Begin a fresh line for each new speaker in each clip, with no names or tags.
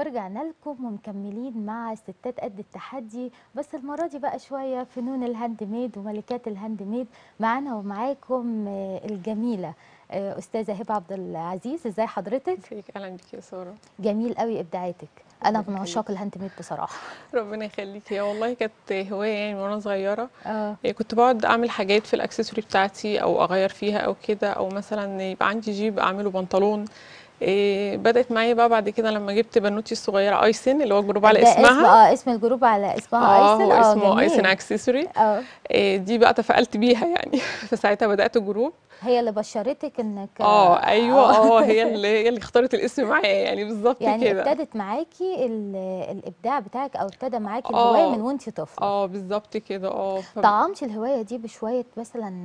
ورجعنا لكم ومكملين مع ستات قد التحدي بس المرة دي بقى شوية فنون الهاند ميد وملكات الهاند ميد معانا ومعاكم آه، الجميلة آه، أستاذة هبة عبد العزيز ازاي حضرتك؟
فيك اهلا بك يا ساره
جميل قوي إبداعاتك أنا
ربنا
من عشاق
يخليك.
الهاند ميد بصراحة
ربنا يخليك هي والله كانت هوايه يعني من وانا صغيره
اه
إيه، كنت بقعد اعمل حاجات في الاكسسوري بتاعتي او اغير فيها او كده او مثلا يبقى عندي جيب اعمله بنطلون إيه بدات معايا بقى بعد كده لما جبت بنوتي الصغيره ايسن اللي هو الجروب على
ده اسم
اسمها
اه اسم الجروب على اسمها
اه
ايسن
هو اسمه
جميل.
ايسن اكسسوري
اه
إيه دي بقى تفائلت بيها يعني فساعتها بدات جروب
هي اللي بشرتك انك
اه ايوه اه هي اللي هي اللي اختارت الاسم معايا يعني بالظبط
يعني
كده
ابتدت معاكي ال- الابداع بتاعك او ابتدى معاكي
آه.
الهوايه من وانت طفله
اه بالظبط كده اه ف-
طعمتي الهوايه دي بشويه مثلا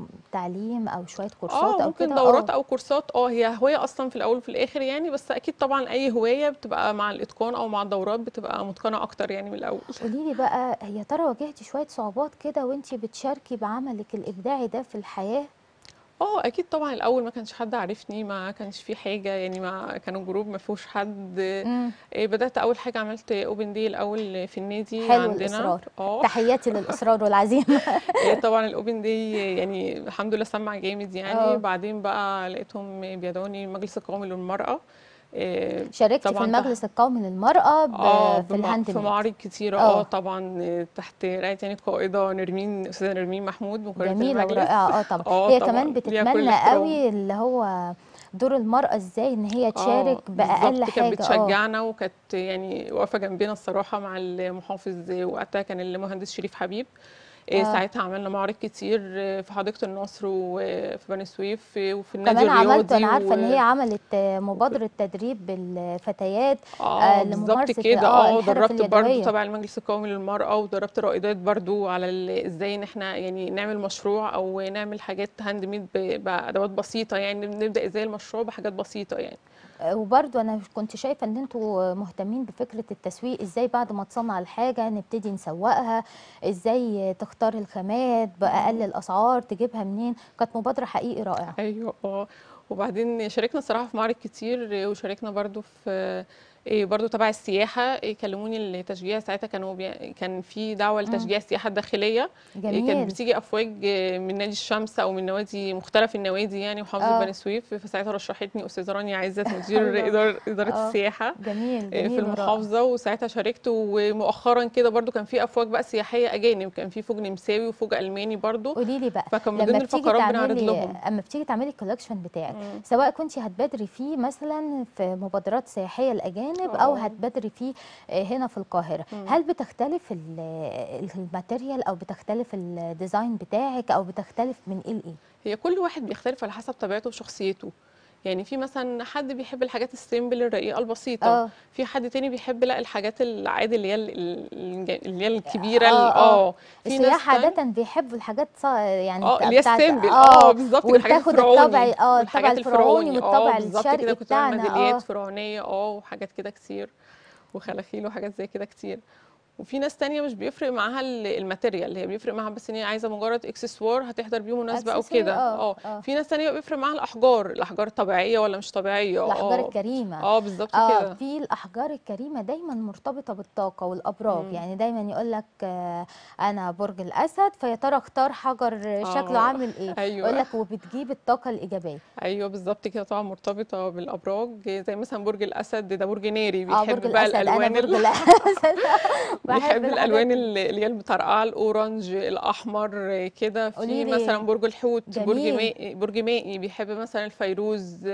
تعليم او شويه كورسات
اه
او
ممكن
كده
دورات
آه.
او كورسات اه هي هوايه اصلا في الاول وفي الاخر يعني بس اكيد طبعا اي هوايه بتبقى مع الاتقان او مع الدورات بتبقى متقنه اكتر يعني من الاول
قولي لي بقى يا ترى واجهتي شويه صعوبات كده وانت بتشاركي بعملك الابداعي ده في الحياه
اه اكيد طبعا الاول ما كانش حد عارفني ما كانش في حاجه يعني ما كانوا جروب ما فيهوش حد
مم.
إيه، بدات اول حاجه عملت اوبن دي الاول في النادي
حلو
عندنا
الاصرار
اه
تحياتي للاصرار والعزيمه
إيه، طبعا الاوبن دي يعني الحمد لله سمع جامد يعني
آه.
بعدين بقى لقيتهم بيدعوني المجلس القومي للمراه إيه،
شاركتي في
طبعاً
المجلس القومي للمراه ب-
اه
في
بم-
الهاند
في
ميد
معارض كتيرة
آه.
اه طبعا آه، تحت رعاية يعني القائدة نرمين أستاذة نرمين محمود مقررة
جميله
المجلس
ورائعه اه طبعا
اه
هي
طبعا
كمان
ليها كل
بتتمنى
الاحترام.
قوي اللي هو دور المراه ازاي ان هي تشارك
اه
باقل
بالظبط
حاجه
كانت
اه
بتشجعنا وكانت يعني واقفة جنبنا الصراحة مع المحافظ وقتها كان المهندس شريف حبيب آه.
آه.
ساعتها عملنا معارض كتير آه، في حديقة النصر وفي بني سويف آه، وفي النادي
كمان
الرياضي
عملت انا عارفه ان
و-
هي عملت آه، مبادره تدريب الفتيات
اه
آه،
بالظبط
لممارسة
كده
آه،
اه
الحرف
دربت برضو
اليدوية.
تبع المجلس القومي للمرأة ودربت رائدات برضو على ال- ازاي ان احنا يعني نعمل مشروع او نعمل حاجات هاند ميد ب- بادوات بسيطة يعني نبدأ ازاي المشروع بحاجات بسيطة يعني
آه، وبرضو انا كنت شايفه ان انتوا مهتمين بفكره التسويق ازاي بعد ما تصنع الحاجه نبتدي نسوقها ازاي تختار الخامات باقل الاسعار تجيبها منين كانت مبادره حقيقي رائعه
ايوه اه وبعدين شاركنا الصراحة في معارض كتير وشاركنا برضو في إيه برضو تبع السياحة إيه كلموني التشجيع ساعتها كانوا بي... كان في دعوة لتشجيع السياحة الداخلية إيه
جميل
كانت بتيجي افواج آه، من نادي الشمس او من نوادي مختلف النوادي يعني محافظه
آه.
بني سويف فساعتها رشحتني استاذه رانيا عزت
حلو.
مدير اداره اداره
آه.
السياحه
جميل
آه،
جميل
في
ورائع.
المحافظه وساعتها شاركت ومؤخرا كده برضو كان في افواج بقى سياحيه اجانب كان في فوج نمساوي وفوج الماني برضو
قولي لي بقى
فكان من
لما
ضمن
بتيجي
الفقرات بنعرض
تعملي
لهم
اما بتيجي تعملي الكولكشن بتاعك
مم.
سواء كنت هتبادري فيه مثلا في مبادرات سياحيه الاجانب او
آه.
هتبادري فيه آه، هنا في القاهره
مم.
هل بتختلف ال- الماتيريال او بتختلف الديزاين بتاعك او بتختلف من ايه لايه
هي كل واحد بيختلف على حسب طبيعته وشخصيته يعني في مثلا حد بيحب الحاجات السيمبل الرقيقه البسيطه
اه
في حد تاني بيحب لا الحاجات العادي اللي هي ال- ال- اللي هي الكبيره
آه،
ال-
آه.
اه في ناس
السياح
تانية-
عادة بيحبوا الحاجات صا- يعني
اه
بتاع-
اللي هي
بتاعت-
السيمبل اه بالظبط كده، الحاجات
وتاخد
الفرعوني
الطبع اه الطبع
والحاجات
الفرعوني
اه
والطبع
بالظبط كده
الشرقي
كنت بعمل
بتاعنا
ميداليات
اه
فرعونيه اه وحاجات كده كتير وخلاخيل وحاجات زي كده كتير وفي ناس تانية مش بيفرق معاها ال- الماتيريال هي بيفرق معاها بس ان هي عايزه مجرد اكسسوار هتحضر بيه مناسبه او
أكسسوار،
كده
آه،
اه
آه.
في ناس تانية بيفرق معاها الاحجار الاحجار طبيعيه ولا مش طبيعيه
الأحجار
اه
الكريمة
اه بالظبط
اه
كده
في الأحجار الكريمة دايما مرتبطة بالطاقة والأبراج
مم.
يعني دايما يقول لك آه أنا برج الأسد فيا ترى اختار حجر شكله
آه،
عامل إيه
ايوه
يقول لك وبتجيب الطاقة الإيجابية
ايوه بالظبط كده طبعا مرتبطه بالابراج زي مثلا برج الاسد ده برج ناري
اه
بيحب
برج
بقى
الأسد أنا
الالوان
برج
ال-
الأسد بحب
بيحب
الحاجات
الالوان
دي.
اللي اللي هي المطرقعه الاورنج الاحمر كده في
قوليلي.
مثلا برج الحوت برج
جميل.
مائي برج مائي بيحب مثلا الفيروز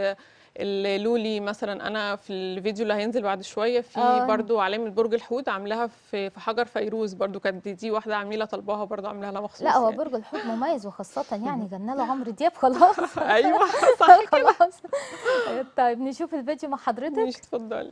اللولي مثلا انا في الفيديو اللي هينزل بعد شويه في
آه.
برضو علامه برج الحوت عاملاها في في حجر فيروز برضو كانت دي, دي واحده عميله طالباها برضو عاملاها لها مخصوص
لا هو
يعني.
برج الحوت مميز وخاصة يعني غنى له عمرو دياب خلاص
ايوه صح
خلاص طيب نشوف الفيديو مع حضرتك
مش اتفضلي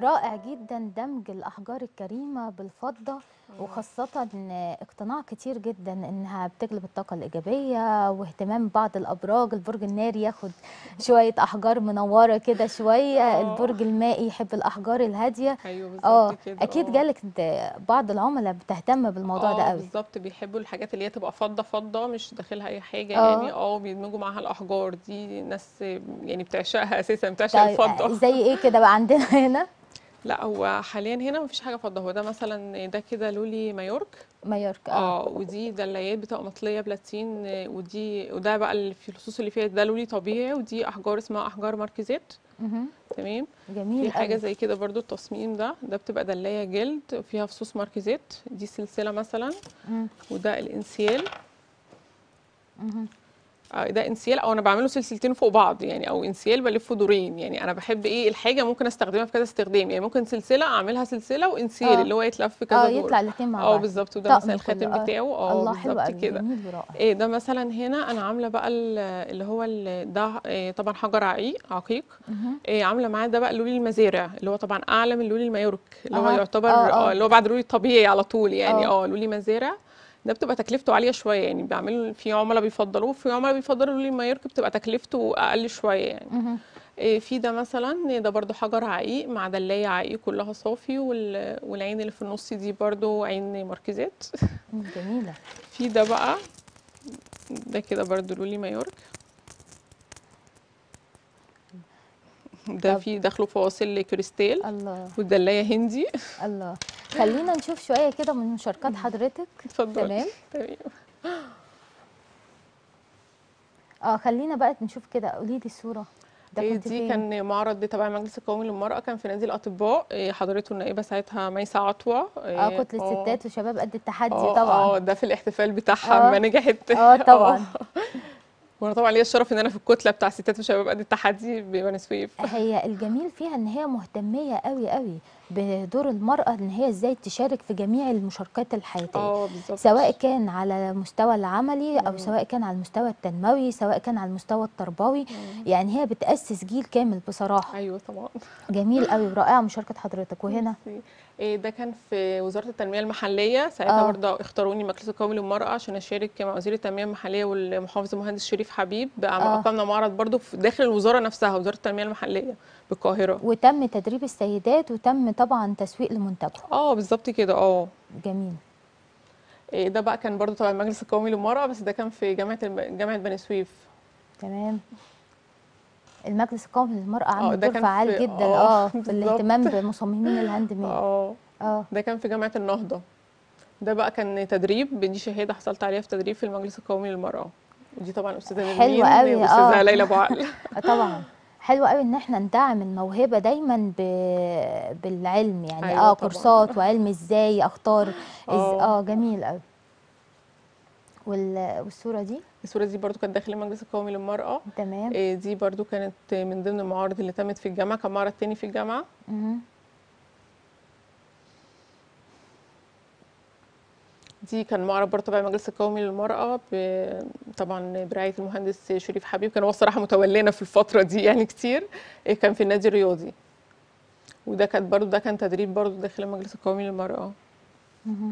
رائع جدا دمج الأحجار الكريمة بالفضة وخاصة إن اقتناع كتير جدا إنها بتجلب الطاقة الإيجابية واهتمام بعض الأبراج البرج الناري ياخد شوية أحجار منورة كده شوية
آه.
البرج المائي يحب الأحجار الهادية
ايوه بالظبط
اه
كده
أكيد
آه.
جالك انت بعض العملاء بتهتم بالموضوع ده
اه
قوي
بالظبط بيحبوا الحاجات اللي هي تبقى فضه فضه مش داخلها اي حاجه
آه.
يعني اه بيدمجوا معاها الاحجار دي ناس يعني بتعشقها اساسا بتعشق
طيب
الفضه
زي ايه كده بقى عندنا هنا
لا هو حاليا هنا مفيش حاجه فضه هو ده مثلا ده كده لولي مايورك
مايوركا اه
اه ودي دلايات بتبقى مطليه بلاتين آه، ودي وده بقى اللي في اللصوص اللي فيها ده لولي طبيعي ودي احجار اسمها احجار ماركيزات
مهم.
تمام
جميل
في حاجه
قوي
زي كده برضو التصميم ده ده بتبقى دلايه جلد فيها فصوص ماركيزات دي سلسله مثلا
مم.
وده الانسيال
مهم.
آه، ده انسيال او انا بعمله سلسلتين فوق بعض يعني او انسيال بلفه دورين يعني انا بحب ايه الحاجه ممكن استخدمها في كذا استخدام يعني ممكن سلسله اعملها سلسله وانسيال
آه.
اللي هو يتلف في كذا
اه
دور
يطلع الاثنين مع
اه
بعض
بالظبط وده
طقم
مثلا الخاتم
كله، آه.
بتاعه اه
الله حلو
بالظبط
قوي
كده
جميل ورائع
ايه ده مثلا هنا انا عامله بقى ال- اللي هو ال- ده إيه طبعا حجر عقيق عقيق
مهم.
إيه عامله معاه ده بقى لولي المزارع اللي هو طبعا اعلى من لولي المايورك اللي هو
أها.
يعتبر
آه، آه.
اه اللي هو بعد لولي الطبيعي على طول يعني
آه.
اه لولي مزارع ده بتبقى تكلفته عاليه شويه يعني بيعملوا في عملاء بيفضلوه في عملاء بيفضلوا لولي المايورك بتبقى تكلفته اقل شويه يعني
مهم.
إيه في ده مثلا ده برضو حجر عقيق مع دلايه عقيق كلها صافي وال- والعين اللي في النص دي برضو عين ماركيزات
مم، جميلة
في ده بقى ده كده برضو لولي مايورك ده
طب.
في داخله فواصل كريستال
الله
والدلايه هندي
الله خلينا نشوف شوية كده من مشاركات حضرتك
اتفضل
تمام
تمام
اه خلينا بقى نشوف كده قولي لي الصورة ده
إيه
كنت
دي
فين
كان معرض تبع المجلس القومي للمرأة كان في نادي الأطباء إيه حضرته النائبة ساعتها ميسة عطوة
اه
إيه،
كتلة ستات وشباب قد التحدي
آه،
طبعا
اه ده في الاحتفال بتاعها
آه.
ما نجحت
اه طبعا
وانا طبعا ليا الشرف ان انا في الكتله بتاع ستات وشباب قد التحدي ببني سويف
هي الجميل فيها ان هي مهتمية قوي قوي بدور المرأة ان هي ازاي تشارك في جميع المشاركات الحياتية
اه بالظبط
سواء كان على المستوى العملي او
مم.
سواء كان على المستوى التنموي سواء كان على المستوى التربوي
مم.
يعني هي بتأسس جيل كامل بصراحة
ايوه طبعا
جميل قوي ورائعة مشاركة حضرتك وهنا
ميرسي. إيه ده كان في وزاره التنميه المحليه ساعتها
آه.
برضه اختاروني المجلس القومي للمراه عشان اشارك مع وزير التنميه المحليه والمحافظ المهندس شريف حبيب بقى
آه.
اقمنا معرض برضه في داخل الوزاره نفسها وزاره التنميه المحليه بالقاهره
وتم تدريب السيدات وتم طبعا تسويق لمنتجهم
اه بالظبط كده اه
جميل
إيه ده بقى كان برضه تبع المجلس القومي للمراه بس ده كان في جامعه الم- جامعه بني سويف
تمام المجلس القومي للمرأة
آه،
عامل
ده
دور
كان
فعال
في-
جدا
آه،
اه في
بالظبط.
الاهتمام بمصممين الهاند ميد
اه
اه
ده كان في جامعه النهضه ده بقى كان تدريب دي شهاده حصلت عليها في تدريب في المجلس القومي للمراه ودي طبعا استاذه
حلوة
نرمين
قوي،
واستاذه
آه.
ليلى ابو عقل
آه، طبعا حلو قوي ان احنا ندعم الموهبه دايما ب... بالعلم يعني
أيوة
اه
طبعاً.
كورسات وعلم ازاي اختار إز...
آه.
اه جميل قوي وال... والصوره دي
الصوره دي برضو كانت داخل المجلس القومي للمراه
تمام
إيه دي برضو كانت من ضمن المعارض اللي تمت في الجامعه كان معرض تاني في الجامعه
مهم.
دي كان معرض برضو تبع المجلس القومي للمراه ب... طبعا برعايه المهندس شريف حبيب كان هو الصراحه متولينا في الفتره دي يعني كتير إيه كان في النادي الرياضي وده كان برضو ده كان تدريب برضو داخل المجلس القومي للمراه
مهم.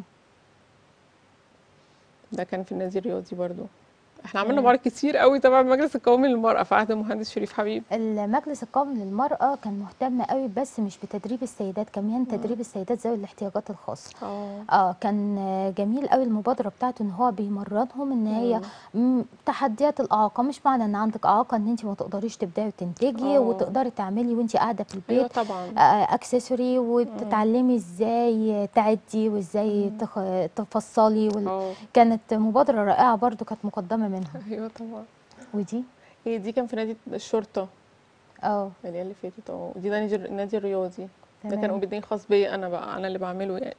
ده كان في النادي الرياضي برضو احنا عملنا
تمام.
معارض كتير قوي تبع المجلس القومي للمراه في عهد المهندس شريف حبيب
المجلس القومي للمرأة كان مهتم قوي بس مش بتدريب السيدات كمان تدريب السيدات ذوي الاحتياجات الخاصة
اه
اه كان آه، جميل قوي المبادرة بتاعته ان هو بيمرنهم ان هي مم، تحديات الإعاقة مش معنى ان عندك إعاقة ان انت ما تقدريش تبداي وتنتجي
آه.
وتقدري تعملي وانت قاعدة في
ايوه
البيت
طبعا
آه، اكسسوري وتتعلمي ازاي تعدي وازاي تخ... تفصلي وال...
اه
كانت مبادرة رائعة برضو كانت مقدمة منهم
ايوه طبعا
ودي
هي دي كان في نادي الشرطه
اه
اللي هي اللي فاتت اه ودي ده نادي النادي الرياضي ده كان
تمام
اوبن خاص بيا انا بقى انا اللي بعمله يعني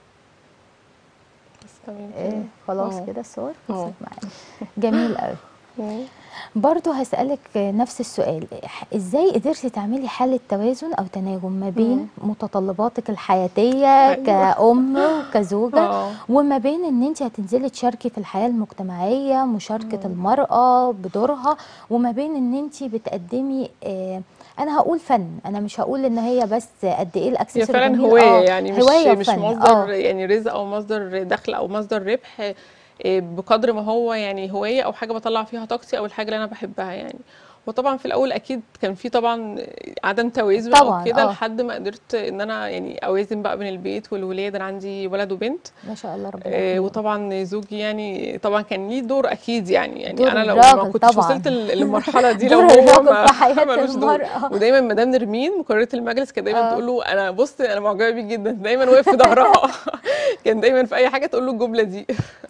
بس تمام
إيه
كده
خلاص
اه.
كده الصور
اه.
خلصت معانا جميل قوي
مم.
برضو هسألك نفس السؤال ازاي قدرتي تعملي حالة توازن او تناغم ما بين متطلباتك الحياتية
أيوة.
كأم وكزوجة
اه
وما بين ان انت هتنزلي تشاركي في الحياة المجتمعية مشاركة المرأة بدورها وما بين ان انت بتقدمي آه انا هقول فن انا مش هقول ان هي بس قد ايه
هي
الاكسسوار
فعلا
جميل.
هوايه
آه،
يعني مش
هواية
مش
وفن.
مصدر
آه.
يعني رزق او مصدر دخل او مصدر ربح إيه، بقدر ما هو يعني هوايه او حاجه بطلع فيها طاقتي او الحاجه اللي انا بحبها يعني وطبعا في الاول اكيد كان في طبعا عدم توازن
طبعاً،
او كده
آه.
لحد ما قدرت ان انا يعني اوازن بقى بين البيت والولاد انا عندي ولد وبنت
ما شاء الله ربنا
آه،
يحميهم.
وطبعا زوجي يعني طبعا كان ليه دور اكيد يعني يعني
دور
انا لو
الراجل
ما كنتش
طبعاً.
وصلت ل- للمرحله دي لو
دور
هو
الراجل
ما
في حياة
ملوش دور
المرأة.
ودايما مدام نرمين مقرره المجلس كانت دايما
آه.
تقول له انا بص انا معجبه بيك جدا دايما واقف في ظهرها كان دايما في اي حاجه تقول له الجمله دي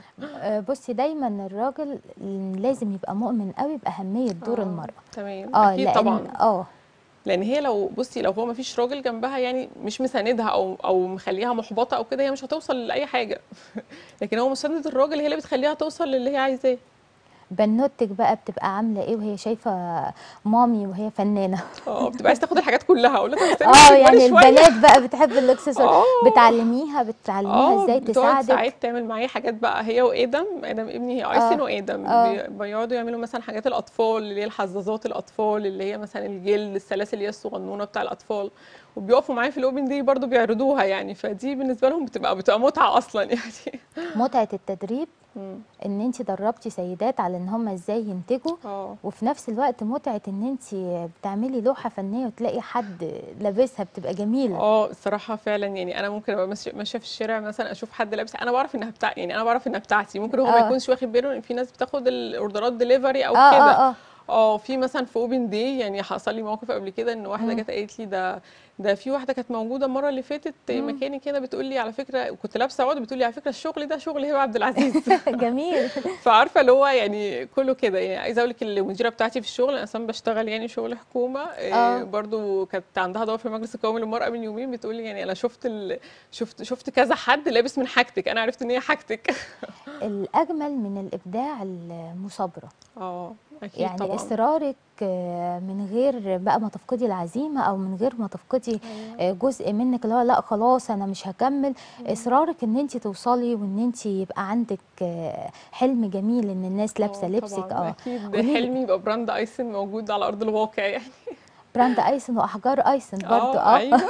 آه، بصي دايما الراجل لازم يبقى مؤمن قوي باهميه دور
آه،
المراه
تمام
اه
اكيد
لان
طبعا
اه
لان هي لو بصي لو هو ما فيش راجل جنبها يعني مش مساندها او او مخليها محبطه او كده هي مش هتوصل لاي حاجه لكن هو مسانده الراجل هي اللي بتخليها توصل للي هي عايزاه
بنوتك بقى بتبقى عامله ايه وهي شايفه مامي وهي فنانه
اه بتبقى عايز تاخد الحاجات كلها اقول لها طب استني
اه
تكبري
يعني
شوية.
البنات بقى بتحب الاكسسوار
آه.
بتعلميها بتعلميها
اه
ازاي
بتقعد
تساعدك
ساعات تعمل معايا حاجات بقى هي وادم ادم ابني هي ايسن وادم
آه.
بي- بيقعدوا يعملوا مثلا حاجات الاطفال اللي هي الحظاظات الاطفال اللي هي مثلا الجلد السلاسل اللي هي الصغنونه بتاع الاطفال وبيقفوا معايا في الاوبن دي برضو بيعرضوها يعني فدي بالنسبه لهم بتبقى بتبقى متعه اصلا يعني
متعه التدريب
مم.
ان انت دربتي سيدات على ان هم ازاي ينتجوا
اه
وفي نفس الوقت متعه ان انت بتعملي لوحه فنيه وتلاقي حد لابسها بتبقى جميله
اه الصراحه فعلا يعني انا ممكن ابقى ماشيه ماشيه في الشارع مثلا اشوف حد لابس انا بعرف انها بتاع يعني انا بعرف انها بتاعتي ممكن هو ما
آه.
يكونش واخد باله ان في ناس بتاخد الاوردرات ديليفري او
اه
كده
اه اه
اه في مثلا في اوبن دي يعني حصل لي موقف قبل كده ان واحده
مم.
جت قالت لي ده ده في واحده كانت موجوده المره اللي فاتت
مم.
مكاني كده بتقول لي على فكره كنت لابسه عقد بتقول لي على فكره الشغل ده شغل هبه عبد العزيز
جميل
فعارفه اللي هو يعني كله كده يعني عايزه اقول لك المديره بتاعتي في الشغل انا اصلا بشتغل يعني شغل حكومه
آه.
آه. برضو كانت عندها دور في المجلس القومي للمراه من يومين بتقول لي يعني انا شفت ال... شفت شفت كذا حد لابس من حاجتك انا عرفت ان هي حاجتك
الاجمل من الابداع المثابره
اه اكيد
يعني
طبعا
اصرارك آه، من غير بقى ما تفقدي العزيمه او من غير ما تفقدي آه، جزء منك اللي هو لا خلاص انا مش هكمل اصرارك ان انت توصلي وان انت يبقى عندك آه، حلم جميل ان الناس لابسه
آه،
لبسك
طبعاً.
اه
اكيد
قوليلي.
حلمي يبقى براند ايسن موجود على ارض الواقع يعني
براند ايسن واحجار ايسن برضو
اه
اه
ايوه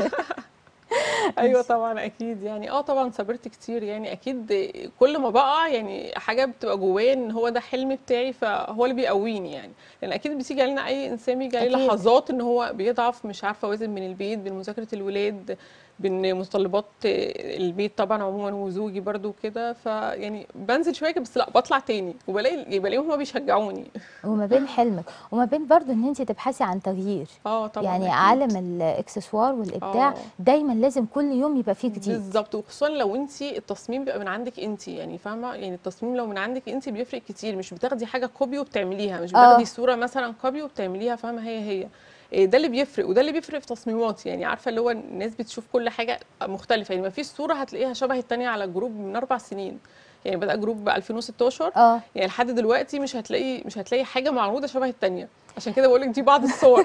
ايوه طبعا اكيد يعني اه طبعا صبرت كتير يعني اكيد كل ما بقع يعني حاجه بتبقى جوايا ان هو ده حلم بتاعي فهو اللي بيقويني يعني لان اكيد بتيجي علينا اي انسان بيجي عليه
أكيد.
لحظات ان هو بيضعف مش عارفه اوازن بين البيت بين مذاكره الولاد بين متطلبات البيت طبعا عموما وزوجي برضو كده فيعني بنزل شويه كده، بس لا بطلع تاني وبلاقي بلاقيهم هما بيشجعوني
وما بين حلمك وما بين برضو ان انت تبحثي عن تغيير
اه طبعا
يعني
أكيد.
عالم الاكسسوار والابداع
آه.
دايما لازم كل يوم يبقى فيه جديد
بالظبط وخصوصا لو انت التصميم بيبقى من عندك انت يعني فاهمه يعني التصميم لو من عندك انت بيفرق كتير مش بتاخدي حاجه كوبي وبتعمليها مش
آه.
بتاخدي صوره مثلا كوبي وبتعمليها فاهمه هي هي إيه ده اللي بيفرق وده اللي بيفرق في تصميماتي يعني عارفه اللي هو الناس بتشوف كل حاجه مختلفه يعني ما فيش صوره هتلاقيها شبه التانية على جروب من اربع سنين يعني بدا جروب 2016
اه
يعني لحد دلوقتي مش هتلاقي مش هتلاقي حاجه معروضه شبه التانية عشان كده بقول لك دي بعض الصور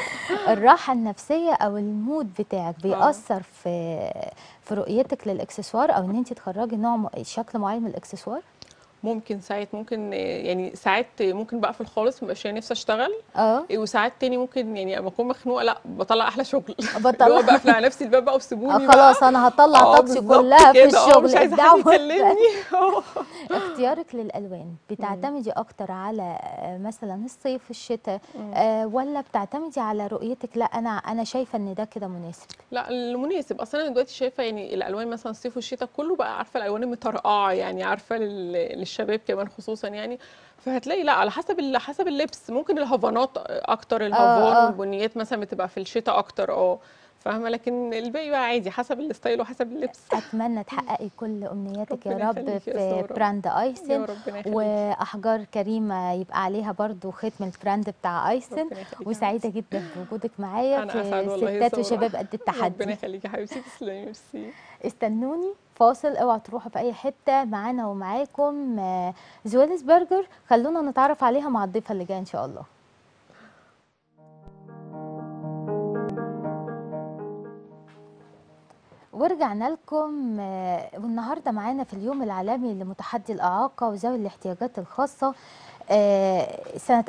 الراحة النفسية أو المود بتاعك بيأثر في في رؤيتك للإكسسوار أو إن أنت تخرجي نوع م- شكل معين من الإكسسوار؟
ممكن ساعات ممكن يعني ساعات ممكن بقفل خالص مبقاش ليا نفسي اشتغل
اه
إيه، وساعات تاني ممكن يعني اما اكون مخنوقه لا بطلع احلى شغل
بطلع.
اللي هو بقفل على نفسي الباب بقى وسيبوني
آه
بقى
خلاص أنا هطلع
آه،
طاقتي
بالظبط
كلها في
كده، آه،
الشغل
مش عايزه
إبداع
حد
وإبداع.
يكلمني آه.
اختيارك للألوان بتعتمدي أكتر على آه، مثلا الصيف الشتاء
مم.
آه ولا بتعتمدي على رؤيتك لا أنا أنا شايفة إن ده كده مناسب
لا المناسب اصلا انا دلوقتي شايفه يعني الالوان مثلا الصيف والشتاء كله بقى عارفه الالوان المطرقعه يعني عارفه لل- للشباب كمان خصوصا يعني فهتلاقي لا على حسب ال- حسب اللبس ممكن الهافانات اكتر الهافان
آه.
والبنيات مثلا بتبقى في الشتاء اكتر اه فاهمه لكن الباقي بقى عادي حسب الستايل وحسب اللبس
أتمنى تحققي كل أمنياتك يا
ربنا
رب
يخليك يا
في
سارة.
براند
يا
أيسن
ربنا يخليك
واحجار كريمه يبقى عليها برضو ختم البراند بتاع ايسن
ربنا يخليك يا
وسعيده جدا بوجودك معايا
أنا
في
اسعد والله يا
ستات
سارة.
وشباب قد
ربنا
التحدي
يخليكي يا حبيبتي تسلمي ميرسي
استنوني فاصل اوعوا تروحوا في اي حته معانا ومعاكم آه، زويلس برجر خلونا نتعرف عليها مع الضيفه اللي جايه ان شاء الله ورجعنا لكم آه، والنهارده معانا في اليوم العالمي لمتحدي الاعاقه وذوي الاحتياجات الخاصه آه، سنة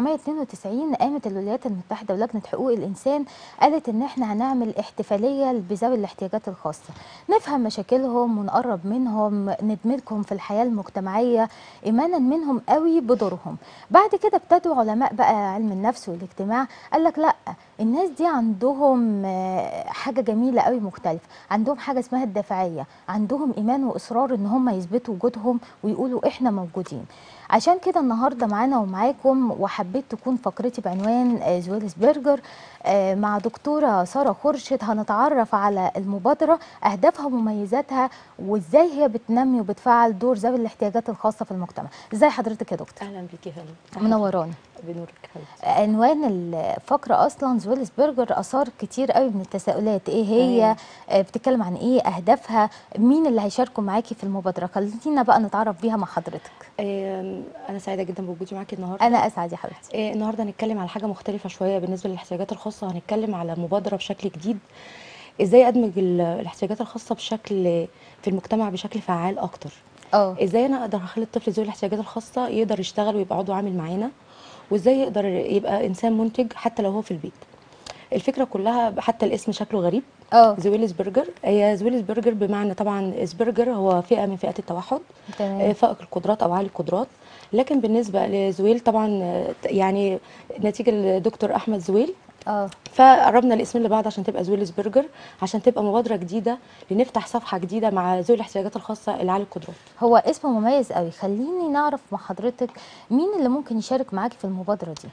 1992 قامت الولايات المتحدة ولجنة حقوق الإنسان قالت إن إحنا هنعمل احتفالية بذوي الاحتياجات الخاصة نفهم مشاكلهم ونقرب منهم ندمجهم في الحياة المجتمعية إيمانا منهم قوي بدورهم بعد كده ابتدوا علماء بقى علم النفس والاجتماع قال لك لا الناس دي عندهم آه، حاجة جميلة قوي مختلفة عندهم حاجة اسمها الدافعية عندهم إيمان وإصرار إن هم يثبتوا وجودهم ويقولوا إحنا موجودين عشان كده النهارده معانا ومعاكم وحبيت تكون فقرتي بعنوان آه، زويلس برجر آه، مع دكتوره ساره خورشيد هنتعرف على المبادره اهدافها ومميزاتها وازاي هي بتنمي وبتفعل دور ذوي الاحتياجات الخاصه في المجتمع ازاي حضرتك يا دكتور
اهلا بيكي يا فندم
منوراني
بنورك حبيبتي
عنوان الفقرة أصلا زويلس برجر أثار كتير قوي من التساؤلات إيه هي
تمام.
آه، بتتكلم عن إيه أهدافها مين اللي هيشاركوا معاكي في المبادرة خلينا بقى نتعرف بيها مع حضرتك
آم، انا سعيده جدا بوجودي معاكي النهارده
أنا أسعد يا حبيبتي
آه، النهارده هنتكلم على حاجه مختلفه شويه بالنسبه للاحتياجات الخاصه هنتكلم على مبادره بشكل جديد ازاي ادمج ال- الاحتياجات الخاصه بشكل في المجتمع بشكل فعال اكتر
اه
ازاي انا اقدر اخلي الطفل ذوي الاحتياجات الخاصه يقدر يشتغل ويبقى عضو عامل معانا وازاي يقدر يبقى انسان منتج حتى لو هو في البيت الفكره كلها حتى الاسم شكله غريب
اه
زويلس برجر هي زويلس برجر بمعنى طبعا سبرجر هو فئه من فئات التوحد آه،
تمام
فائق القدرات او عالي القدرات لكن بالنسبه لزويل طبعا آه، يعني نتيجه لدكتور احمد زويل
اه
فقربنا الاسم اللي بعد عشان تبقى زويلس برجر عشان تبقى مبادره جديده لنفتح صفحه جديده مع ذوي الاحتياجات الخاصه اللي عالي القدرات
هو اسم مميز قوي خليني نعرف مع حضرتك مين اللي ممكن يشارك معاكي في المبادرة دي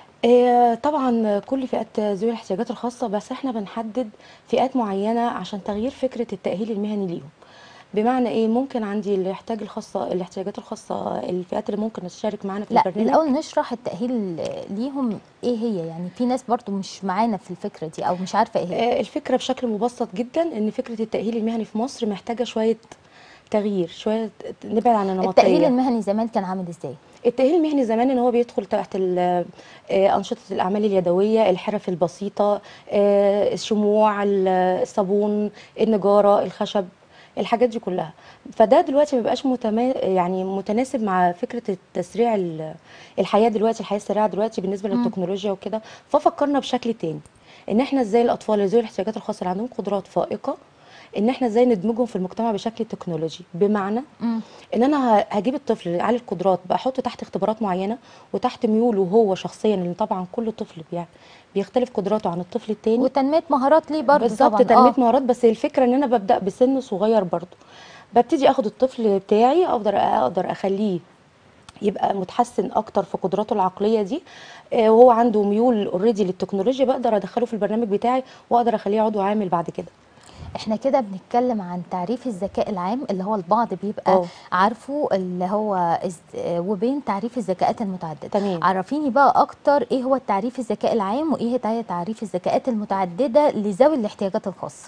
آه، طبعا كل فئات ذوي الاحتياجات الخاصه بس احنا بنحدد فئات معينه عشان تغيير فكره التاهيل المهني ليهم بمعنى ايه ممكن عندي اللي يحتاج الخاصه الاحتياجات الخاصه الفئات اللي ممكن تشارك معانا في
لا
البرنامج
الأول نشرح التأهيل ليهم إيه هي يعني في ناس برضو مش معانا في الفكرة دي أو مش عارفة إيه هي
آه، الفكره بشكل مبسط جدا ان فكره التاهيل المهني في مصر محتاجه شويه تغيير شويه نبعد عن النمطيه
التأهيل المهني زمان كان عامل إزاي
التأهيل المهني زمان ان هو بيدخل تحت ال- آه، أنشطة الأعمال اليدوية الحرف البسيطة آه، الشموع ال- الصابون النجارة الخشب الحاجات دي كلها فده دلوقتي ما بقاش متما... يعني متناسب مع فكرة التسريع ال- الحياة دلوقتي الحياة السريعة دلوقتي بالنسبة
مم.
للتكنولوجيا وكده ففكرنا بشكل تاني ان احنا ازاي الاطفال ذوي الاحتياجات الخاصة اللي عندهم قدرات فائقة ان احنا ازاي ندمجهم في المجتمع بشكل تكنولوجي بمعنى
مم.
ان انا ه- هجيب الطفل عالي القدرات بحطه تحت اختبارات معينه وتحت ميوله هو شخصيا لان طبعا كل طفل بي- بيختلف قدراته عن الطفل التاني
وتنمية مهارات ليه برضو
بالظبط
طبعا
تنميه
آه.
مهارات بس الفكره ان انا ببدا بسن صغير برضو ببتدي اخد الطفل بتاعي اقدر اقدر اخليه يبقى متحسن اكتر في قدراته العقليه دي آه، وهو عنده ميول اوريدي للتكنولوجيا بقدر ادخله في البرنامج بتاعي واقدر اخليه عضو عامل بعد كده
احنا كده بنتكلم عن تعريف الذكاء العام اللي هو البعض بيبقى
اه.
عارفه اللي هو إز- وبين تعريف الذكاءات المتعدده
تمام.
عرفيني بقى اكتر ايه هو التعريف الذكاء العام وايه هي تعريف الذكاءات المتعدده لذوي الاحتياجات الخاصه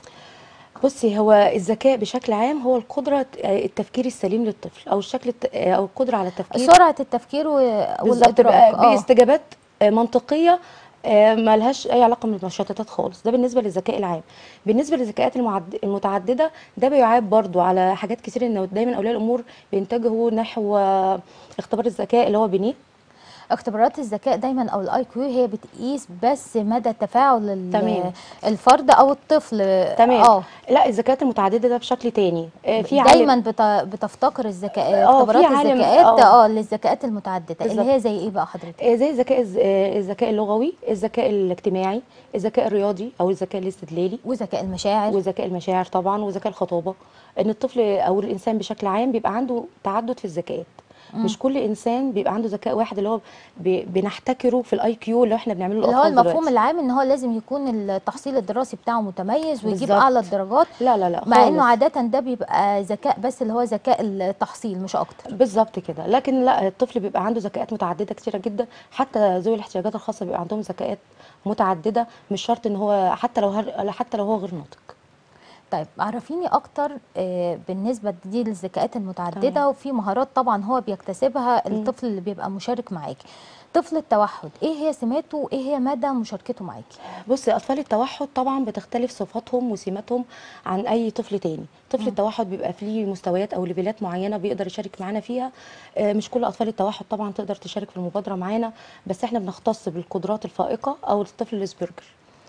بصي هو الذكاء بشكل عام هو القدرة آه، التفكير السليم للطفل أو الشكل الت- آه، أو القدرة على التفكير
سرعه التفكير و-
بالظبط
والادراك
بقى باستجابات آه، منطقية آه، ملهاش أي علاقة بالمشتتات خالص ده بالنسبة للذكاء العام بالنسبة للذكاءات المعد- المتعددة ده بيعاب برضو على حاجات كتير إن دايما أولياء الأمور بينتجهوا نحو آه، اختبار الذكاء اللي هو بنيه
اختبارات الذكاء دايما او الاي كيو هي بتقيس بس مدى تفاعل ال-
تمام.
الفرد او الطفل
تمام
اه
لا الذكاءات المتعددة ده بشكل تاني آه، في
دايما
عالم
بت... بتفتقر الذكاء
آه،
اختبارات
في عالم-
الذكاءات
آه.
اه للذكاءات المتعدده اللي
بالظبط.
هي زي ايه بقى حضرتك
آه، زي الذكاء الز- آه، الذكاء اللغوي الذكاء الاجتماعي الذكاء الرياضي او الذكاء الاستدلالي
وذكاء المشاعر
وذكاء المشاعر طبعا وذكاء الخطابه ان الطفل او الانسان بشكل عام بيبقى عنده تعدد في الذكاءات مش كل انسان بيبقى عنده ذكاء واحد اللي هو بي- بنحتكره في الاي كيو اللي احنا بنعمله
اللي هو
للاطفال
المفهوم
دلوقتي.
العام ان هو لازم يكون التحصيل الدراسي بتاعه متميز ويجيب
بالظبط.
اعلى الدرجات
لا لا لا
مع انه
خالص.
عاده ده بيبقى ذكاء بس اللي هو ذكاء التحصيل مش اكتر
بالظبط كده لكن لا الطفل بيبقى عنده ذكاءات متعدده كتيره جدا حتى ذوي الاحتياجات الخاصه بيبقى عندهم ذكاءات متعدده مش شرط ان هو حتى لو هر... حتى لو هو غير ناطق
طيب عرفيني اكتر آه، بالنسبه دي للذكاءات المتعدده
تمام.
وفي مهارات طبعا هو بيكتسبها
مم.
الطفل اللي بيبقى مشارك معاكي طفل التوحد ايه هي سماته وايه هي مدى مشاركته معاكي
بصي اطفال التوحد طبعا بتختلف صفاتهم وسماتهم عن اي طفل تاني طفل
مم.
التوحد بيبقى فيه مستويات او ليفلات معينه بيقدر يشارك معانا فيها آه، مش كل اطفال التوحد طبعا تقدر تشارك في المبادره معانا بس احنا بنختص بالقدرات الفائقه او الطفل الاسبرجر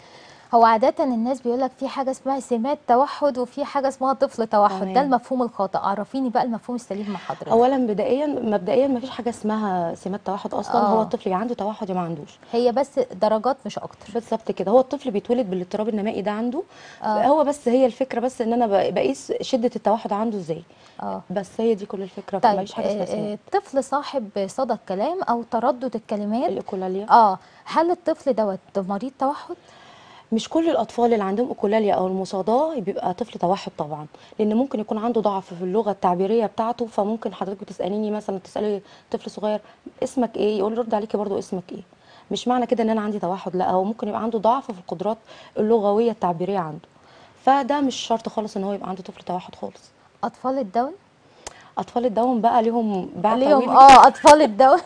هو عادة الناس بيقولك في حاجة اسمها سمات توحد وفي حاجة اسمها طفل توحد ده
تمام.
المفهوم الخاطئ عرفيني بقى المفهوم السليم مع حضرتك
اولا بدائيا مبدئيا ما فيش حاجه اسمها سمات توحد اصلا
آه.
هو الطفل يا عنده توحد يا ما عندوش
هي بس درجات مش اكتر
بالظبط كده هو الطفل بيتولد بالاضطراب النمائي ده عنده
آه.
هو بس هي الفكره بس ان انا ب- بقيس شده التوحد عنده ازاي
اه
بس هي دي كل الفكره
طيب
مفيش حاجه اسمها
آه،
سمات
آه، طفل صاحب صدى الكلام او تردد الكلمات
الايكولاليا
اه هل الطفل دوت مريض توحد
مش كل الاطفال اللي عندهم ايكولاليا او المصاداه بيبقى طفل توحد طبعا لان ممكن يكون عنده ضعف في اللغه التعبيريه بتاعته فممكن حضرتك بتساليني مثلا تسالي طفل صغير اسمك ايه يقول رد عليكي برضو اسمك ايه مش معنى كده ان انا عندي توحد لا هو ممكن يبقى عنده ضعف في القدرات اللغويه التعبيريه عنده فده مش شرط خالص ان هو يبقى عنده طفل توحد خالص
اطفال الدون
اطفال الداون بقى ليهم باع
ليهم
طويل
اه اطفال الدون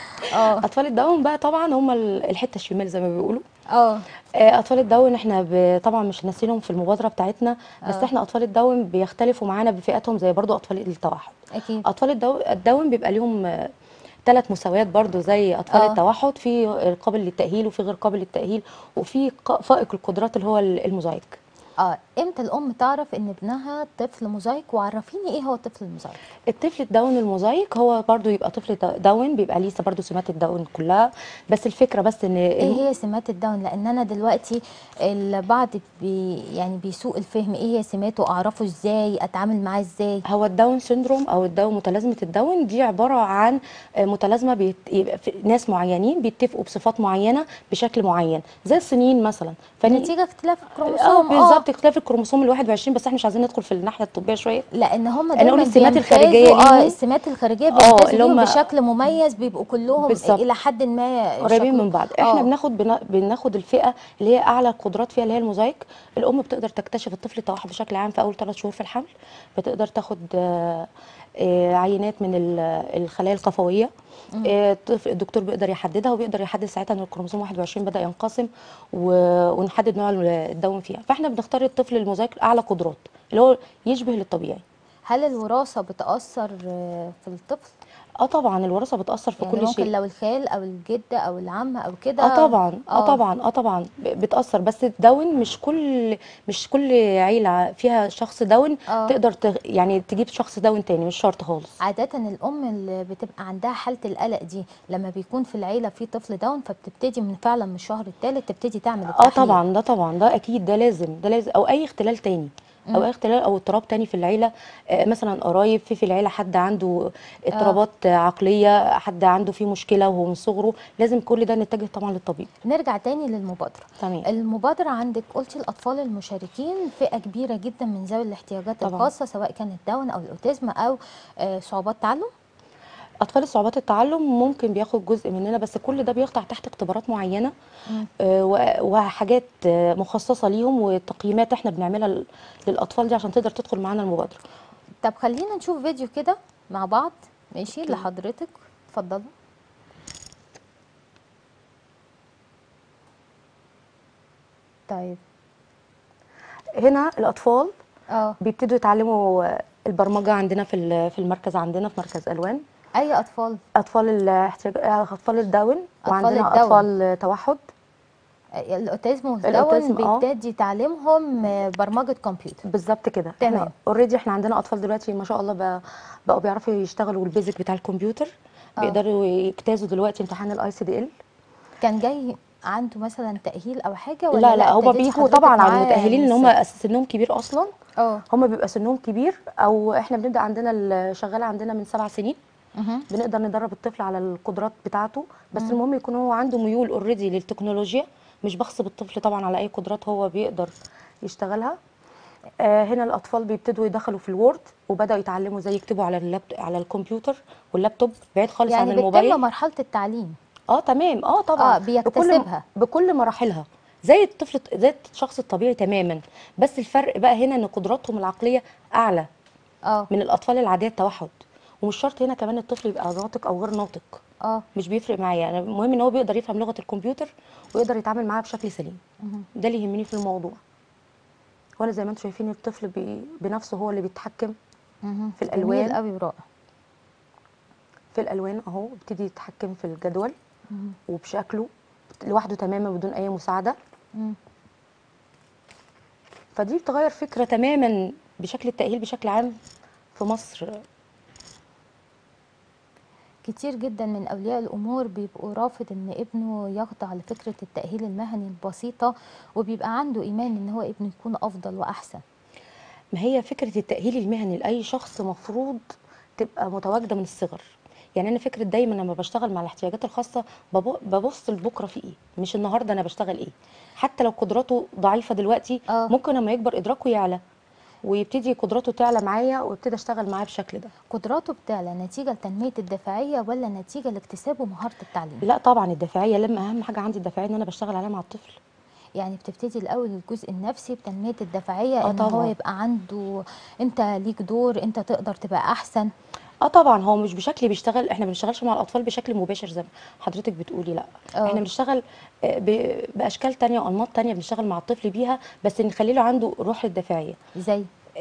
اه
اطفال الداون بقى طبعا هم ال- الحته الشمال زي ما بيقولوا
اه
آه، اطفال الداون احنا ب... طبعا مش ناسينهم في المبادره بتاعتنا بس
آه.
احنا اطفال الداون بيختلفوا معانا بفئاتهم زي برضو اطفال التوحد
اكيد
اطفال الدو... الداون بيبقى ليهم ثلاث مستويات برضو زي اطفال
آه.
التوحد في قابل للتاهيل وفي غير قابل للتاهيل وفي ق- فائق القدرات اللي هو ال- الموزايك
اه امتى الام تعرف ان ابنها طفل موزايك وعرفيني ايه هو الطفل الموزايك
الطفل الداون الموزايك هو برضو يبقى طفل دا- داون بيبقى ليه برضو سمات الداون كلها بس الفكره بس ان
ايه
إن-
هي سمات الداون لان انا دلوقتي البعض بي يعني بيسوء الفهم ايه هي سماته اعرفه ازاي اتعامل معاه ازاي
هو الداون سيندروم او الداون متلازمه الداون دي عباره عن آه، متلازمه بيت... يبقى في ناس معينين بيتفقوا بصفات معينه بشكل معين زي الصينيين مثلا فن-
نتيجه اختلاف
اه
الكروموسوم
بالظبط اختلاف الكروموسوم ال 21 بس احنا مش عايزين ندخل في الناحيه الطبيه شويه
لان هم
أنا أقول
دايما
السمات
بيمتازوا-
الخارجية
اه
ليهم.
السمات الخارجيه
آه،
بيمتازوا
اللي
بيهم
هم-
بشكل مميز بيبقوا كلهم
بالظبط.
الى حد ما
قريبين
شكل-
من بعض احنا
آه.
بناخد بنا... بناخد الفئه اللي هي اعلى القدرات فيها اللي هي الموزايك الام بتقدر تكتشف الطفل التوحد بشكل عام في اول ثلاث شهور في الحمل بتقدر تاخد آه، آه، عينات من ال- الخلايا القفويه آه، الطفل- الدكتور بيقدر يحددها وبيقدر يحدد ساعتها ان الكروموسوم 21 بدا ينقسم و- ونحدد نوع الدون فيها فاحنا بنختار الطفل الموزايك اعلى قدرات اللي هو يشبه للطبيعي
هل الوراثه بتاثر آه، في الطفل
اه طبعا الوراثه بتاثر في
يعني
كل
ممكن
شيء
لو الخال او الجد او العم او كده
اه طبعا اه
آه.
طبعا اه طبعا ب- بتاثر بس الداون مش كل مش كل عيله فيها شخص داون
آه.
تقدر تغ... يعني تجيب شخص داون تاني مش شرط خالص
عادة الأم اللي بتبقى عندها حالة القلق دي لما بيكون في العيلة في طفل داون فبتبتدي من فعلا من الشهر الثالث تبتدي تعمل
اه
التحليل
طبعا ده طبعا ده اكيد ده لازم ده لازم او اي اختلال تاني او اي اختلال او اضطراب تاني في العيله آه مثلا قرايب في في العيله حد عنده اضطرابات آه. عقليه حد عنده فيه مشكله وهو من صغره لازم كل ده نتجه طبعا للطبيب
نرجع تاني للمبادرة
تمام
المبادرة عندك قلتي الأطفال المشاركين فئة كبيرة جدا من ذوي الاحتياجات
طبعاً.
الخاصة سواء كانت داون أو الأوتيزم أو آه، صعوبات تعلم
اطفال صعوبات التعلم ممكن بياخد جزء مننا بس كل ده بيخضع تحت اختبارات معينه
مم.
آه، و- وحاجات آه، مخصصه ليهم وتقييمات احنا بنعملها لل- للاطفال دي عشان تقدر تدخل معانا المبادره
طب خلينا نشوف فيديو كده مع بعض ماشي
أوكي.
لحضرتك اتفضلوا طيب
هنا الاطفال
اه
بيبتدوا يتعلموا آه، البرمجه عندنا في ال- في المركز عندنا في مركز الوان
اي اطفال
اطفال الاحتياج آه، اطفال الداون
أطفال
وعندنا
الداون.
اطفال توحد
الاوتيزم والداون
الأوتيزم، آه.
بيبتدي تعليمهم آه، برمجه كمبيوتر
بالظبط كده
تمام.
احنا اوريدي احنا عندنا اطفال دلوقتي ما شاء الله بقى بقوا بيعرفوا يشتغلوا البيزك بتاع الكمبيوتر
آه.
بيقدروا يجتازوا دلوقتي امتحان الاي سي دي ال
كان جاي عنده مثلا تاهيل او حاجه ولا
لا لا هما
ابتديتي
بيجوا
حضرتك
طبعا على
معاه
المتاهلين ان
من
هم
الصفر؟
سنهم كبير اصلا
اه
هم بيبقى سنهم كبير او احنا بنبدا عندنا الشغاله عندنا من سبع سنين
مهم.
بنقدر ندرب الطفل على القدرات بتاعته بس المهم يكون هو عنده ميول اوريدي للتكنولوجيا مش بغصب الطفل طبعا على اي قدرات هو بيقدر يشتغلها آه هنا الاطفال بيبتدوا يدخلوا في الوورد وبداوا يتعلموا ازاي يكتبوا على اللابتوب على الكمبيوتر واللابتوب بعيد خالص
يعني
عن الموبايل
بتتم مرحله التعليم
اه تمام اه طبعا
آه،
بكل
بيكتسبها.
بكل مراحلها زي الطفل زي الشخص الطبيعي تماما بس الفرق بقى هنا ان قدراتهم العقليه اعلى
اه
من الاطفال العاديه التوحد ومش شرط هنا كمان الطفل يبقى ناطق او غير ناطق
اه
مش بيفرق معايا انا المهم ان هو بيقدر يفهم لغه الكمبيوتر ويقدر يتعامل معاها بشكل سليم
مهم.
ده اللي يهمني في الموضوع وانا زي ما انتم شايفين الطفل بي بنفسه هو اللي بيتحكم
مهم.
في الألوان.
جميل قوي ورائع
في الالوان اهو بيبتدي يتحكم في الجدول
مهم.
وبشكله لوحده تماما بدون اي مساعده
مم.
فدي بتغير فكره تماما بشكل التاهيل بشكل عام في مصر
كتير جدا من اولياء الامور بيبقوا رافض ان ابنه يخضع لفكره التاهيل المهني البسيطه وبيبقى عنده ايمان ان هو ابنه يكون افضل واحسن
ما هي فكره التاهيل المهني لاي شخص مفروض تبقى متواجده من الصغر يعني انا فكره دايما لما بشتغل مع الاحتياجات الخاصه ببو- ببص لبكره في ايه مش النهارده انا بشتغل ايه حتى لو قدراته ضعيفه دلوقتي
آه.
ممكن لما يكبر ادراكه يعلى ويبتدي قدراته تعلى معايا وابتدي اشتغل معاه بالشكل ده
قدراته بتعلى نتيجه لتنميه الدافعيه ولا نتيجه لاكتسابه مهاره التعليم
لا طبعا الدافعيه لما اهم حاجه عندي الدافعيه ان انا بشتغل عليها مع الطفل
يعني بتبتدي الاول الجزء النفسي بتنميه الدافعيه
آه
ان هو
طبعاً.
يبقى عنده انت ليك دور انت تقدر تبقى احسن
اه طبعا هو مش بشكل بيشتغل احنا ما بنشتغلش مع الاطفال بشكل مباشر زي ما حضرتك بتقولي لا
آه.
احنا بنشتغل آه، ب- باشكال تانية وانماط تانية بنشتغل مع الطفل بيها بس نخلي له عنده روح الدافعيه
زي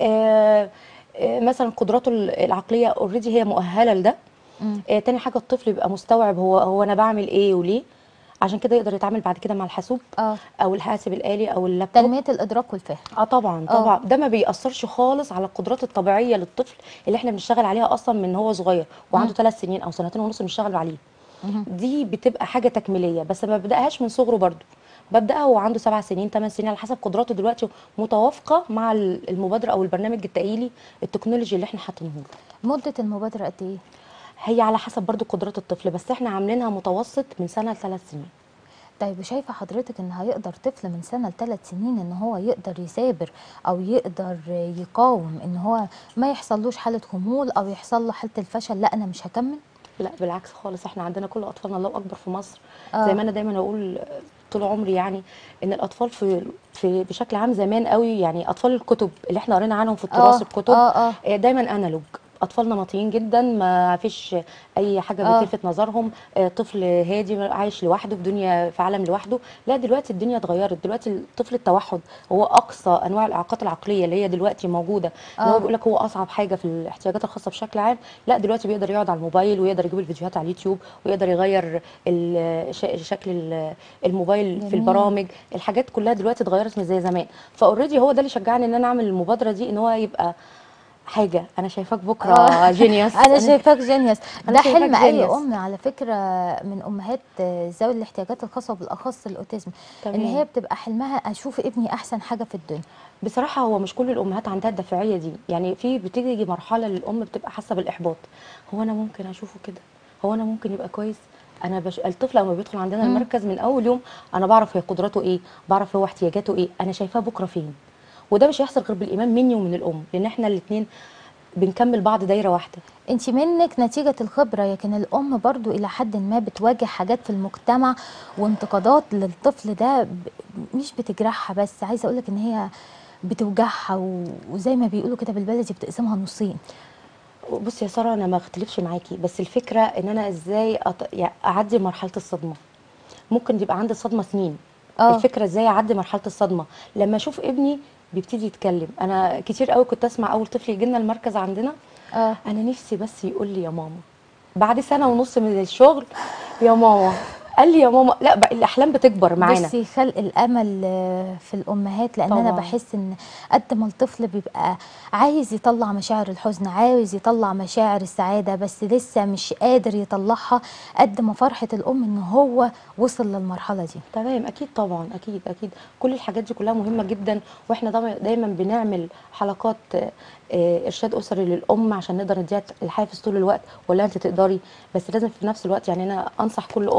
آه، آه، مثلا قدراته العقليه اوريدي هي مؤهله لده
مم.
آه، تاني حاجه الطفل يبقى مستوعب هو هو انا بعمل ايه وليه عشان كده يقدر يتعامل بعد كده مع الحاسوب
اه
او الحاسب الالي او اللابتوب
تنميه الادراك والفهم
اه طبعا
آه.
طبعا ده ما بيأثرش خالص على القدرات الطبيعيه للطفل اللي احنا بنشتغل عليها اصلا من هو صغير وعنده
مم.
ثلاث سنين او سنتين ونص بنشتغل عليه
مهم.
دي بتبقى حاجه تكميليه بس ما ببداهاش من صغره برضو ببداها وهو عنده سبع سنين ثمان سنين على حسب قدراته دلوقتي متوافقه مع ال- المبادره او البرنامج التاهيلي التكنولوجي اللي احنا حاطينه له
مده المبادره قد ايه
هي على حسب برضو قدرات الطفل بس احنا عاملينها متوسط من سنه لثلاث سنين
طيب وشايفه حضرتك ان هيقدر طفل من سنه لثلاث سنين ان هو يقدر يثابر او يقدر يقاوم ان هو ما يحصلوش حاله خمول او يحصل له حاله الفشل لا انا مش هكمل
لا بالعكس خالص احنا عندنا كل اطفالنا الله اكبر في مصر
آه.
زي ما انا دايما اقول طول عمري يعني ان الاطفال في في بشكل عام زمان قوي يعني اطفال الكتب اللي احنا قرينا عنهم في التراث
آه،
الكتب
آه، آه.
آه، دايما انالوج اطفال نمطيين جدا ما فيش اي حاجه
آه.
بتلفت نظرهم آه، طفل هادي عايش لوحده في دنيا في عالم لوحده لا دلوقتي الدنيا اتغيرت دلوقتي الطفل التوحد هو اقصى انواع الاعاقات العقليه اللي هي دلوقتي موجوده اللي
آه.
هو بيقول لك هو اصعب حاجه في الاحتياجات الخاصه بشكل عام لا دلوقتي بيقدر يقعد على الموبايل ويقدر يجيب الفيديوهات على اليوتيوب ويقدر يغير ال- ش- شكل ال- الموبايل في
جميل.
البرامج الحاجات كلها دلوقتي اتغيرت مش زي زمان فاوريدي هو ده اللي شجعني ان انا اعمل المبادره دي ان هو يبقى حاجه انا شايفاك بكره
آه.
جينيوس
انا شايفاك جينيوس
أنا
ده
شايفاك
حلم اي
جينيوس.
ام على فكره من امهات ذوي الاحتياجات الخاصه وبالاخص الاوتيزم ان
تمام.
هي بتبقى حلمها اشوف ابني احسن حاجه في الدنيا
بصراحه هو مش كل الامهات عندها الدافعيه دي يعني في بتيجي مرحله للام بتبقى حاسه بالاحباط هو انا ممكن اشوفه كده هو انا ممكن يبقى كويس انا بش... الطفل لما بيدخل عندنا
مم.
المركز من اول يوم انا بعرف هي قدراته ايه بعرف هو احتياجاته ايه انا شايفاه بكره فين وده مش هيحصل غير بالايمان مني ومن الام لان احنا الاثنين بنكمل بعض دايره واحده
انت منك نتيجة الخبرة لكن الأم برضو إلى حد ما بتواجه حاجات في المجتمع وانتقادات للطفل ده ب- مش بتجرحها بس عايزة أقولك إن هي بتوجعها و- وزي ما بيقولوا كده بالبلدي بتقسمها نصين
بصي يا ساره انا ما اختلفش معاكي بس الفكره ان انا ازاي أط... يعني اعدي مرحله الصدمه ممكن يبقى عندي صدمه سنين
آه.
الفكره ازاي اعدي مرحله الصدمه لما اشوف ابني بيبتدي يتكلم انا كتير قوي كنت اسمع اول طفل يجي لنا المركز عندنا
اه
انا نفسي بس يقول لي يا ماما بعد سنه ونص من الشغل يا ماما قال لي يا ماما لا بقى الاحلام بتكبر معانا
بصي خلق الامل آه، في الامهات لان انا
طبعاً.
بحس ان قد ما الطفل بيبقى عايز يطلع مشاعر الحزن عايز يطلع مشاعر السعاده بس لسه مش قادر يطلعها قد ما فرحه الام ان هو وصل للمرحله دي
تمام اكيد طبعا اكيد اكيد كل الحاجات دي كلها مهمه جدا واحنا دايما دايما بنعمل حلقات آه، آه، ارشاد اسري للام عشان نقدر نديها الحافز طول الوقت ولا انت تقدري بس لازم في نفس الوقت يعني انا انصح كل ام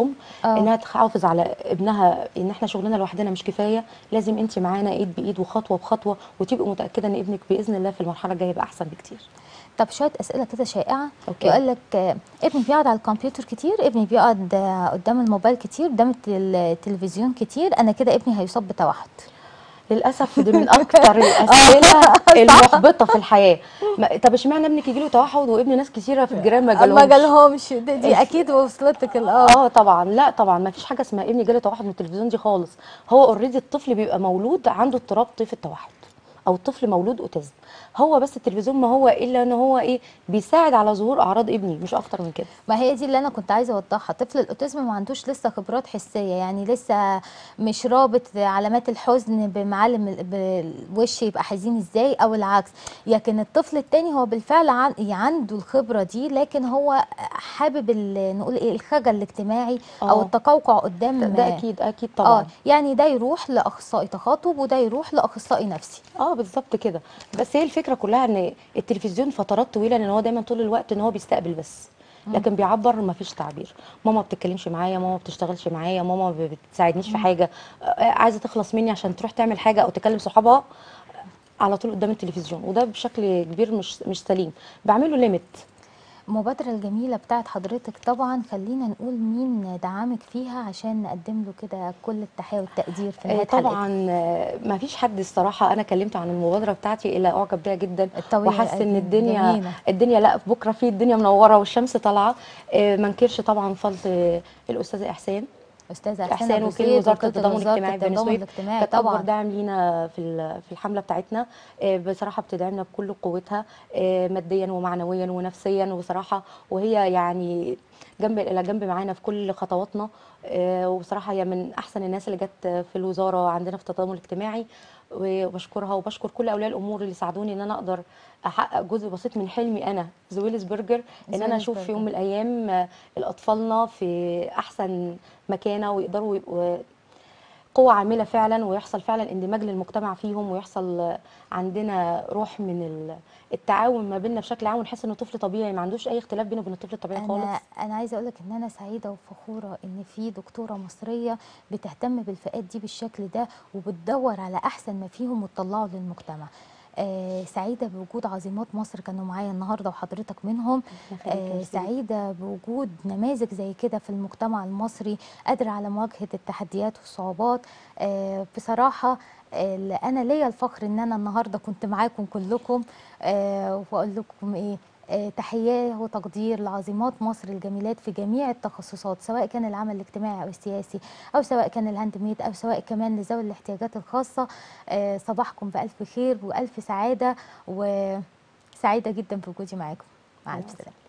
آه.
انها تحافظ على ابنها ان احنا شغلنا لوحدنا مش كفايه لازم انت معانا ايد بايد وخطوه بخطوه وتبقي متاكده ان ابنك باذن الله في المرحله الجايه يبقى احسن بكتير
طب شويه اسئله كده شائعه
أوكي.
يقول لك آه، ابني بيقعد على الكمبيوتر كتير ابني بيقعد آه، قدام الموبايل كتير قدام التل- التلفزيون كتير انا كده ابني هيصاب بتوحد
للاسف دي من اكتر الاسئله المحبطه في الحياه ما- طب اشمعنى ابنك يجي له توحد وابن ناس كتيره في الجيران ما
ما
جالهمش
جالهمش دي, دي اكيد وصلتك الاه
اه طبعا لا طبعا ما فيش حاجه اسمها ابني جاله توحد من التلفزيون دي خالص هو اوريدي الطفل بيبقى مولود عنده اضطراب طيف التوحد او الطفل مولود اوتيزم هو بس التلفزيون ما هو الا ان هو ايه بيساعد على ظهور اعراض ابني مش اكتر من كده
ما هي دي اللي انا كنت عايزه اوضحها طفل الاوتيزم ما عندوش لسه خبرات حسيه يعني لسه مش رابط علامات الحزن بمعالم ال- بالوش يبقى حزين ازاي او العكس لكن الطفل التاني هو بالفعل عن عنده الخبره دي لكن هو حابب ال- نقول ايه الخجل الاجتماعي او
آه.
التقوقع قدام
ده, ده اكيد اكيد طبعا
اه يعني ده يروح لاخصائي تخاطب وده يروح لاخصائي نفسي
اه بالظبط كده بس هي الفكره كلها ان التلفزيون فترات طويله لان هو دايما طول الوقت ان هو بيستقبل بس لكن بيعبر ما فيش تعبير ماما ما بتتكلمش معايا ماما ما بتشتغلش معايا ماما ما بتساعدنيش في حاجه آه، عايزه تخلص مني عشان تروح تعمل حاجه او تكلم صحابها على طول قدام التلفزيون وده بشكل كبير مش مش سليم بعمله ليميت
المبادرة الجميلة بتاعت حضرتك طبعا خلينا نقول مين دعمك فيها عشان نقدم له كده كل التحية والتقدير في
آه،
نهاية حلقتنا.
طبعا ما فيش حد الصراحه انا كلمته عن المبادره بتاعتي الا اعجب بيها جدا
الطويلة
وحاسس ان
القديم،
الدنيا
جميلة.
الدنيا لا بكره في الدنيا منوره والشمس طالعه آه، ما انكرش طبعا فضل آه، الاستاذه احسان
أستاذة
احسان
أبو
وكيل
زيد،
وزاره
وكيلة
التضامن
وزارة
الاجتماعي في بني
التضامن
سويف
الاجتماعي
كانت اكبر
طبعا
داعم لينا في ال- في الحمله بتاعتنا آه، بصراحه بتدعمنا بكل قوتها آه، ماديا ومعنويا ونفسيا وصراحه وهي يعني جنب الى جنب معانا في كل خطواتنا آه، وبصراحه هي من احسن الناس اللي جت في الوزاره عندنا في التضامن الاجتماعي وبشكرها وبشكر كل اولياء الامور اللي ساعدوني ان انا اقدر احقق جزء بسيط من حلمي انا زويلز برجر ان انا اشوف في يوم من الايام آه، الاطفالنا في احسن مكانه ويقدروا يبقوا قوة عاملة فعلا ويحصل فعلا اندماج للمجتمع فيهم ويحصل آه، عندنا روح من ال- التعاون ما بيننا بشكل عام ونحس انه طفل طبيعي ما عندوش اي اختلاف بينه وبين الطفل الطبيعي خالص
أنا أنا عايزة أقول لك إن أنا سعيدة وفخورة إن في دكتورة مصرية بتهتم بالفئات دي بالشكل ده وبتدور على أحسن ما فيهم وتطلعه للمجتمع. آه سعيدة بوجود عظيمات مصر كانوا معايا النهاردة وحضرتك منهم
يخليك يا
آه
أستاذ.
سعيدة بوجود نماذج زي كده في المجتمع المصري قادرة على مواجهة التحديات والصعوبات آه بصراحة آه أنا ليا الفخر إن أنا النهاردة كنت معاكم كلكم آه وأقول لكم إيه آه، تحية وتقدير لعظيمات مصر الجميلات في جميع التخصصات سواء كان العمل الاجتماعي أو السياسي أو سواء كان الهاند ميد أو سواء كمان لذوي الاحتياجات الخاصة آه، صباحكم بألف خير وألف سعادة وسعيدة جدا بوجودي معاكم مع ألف سلامة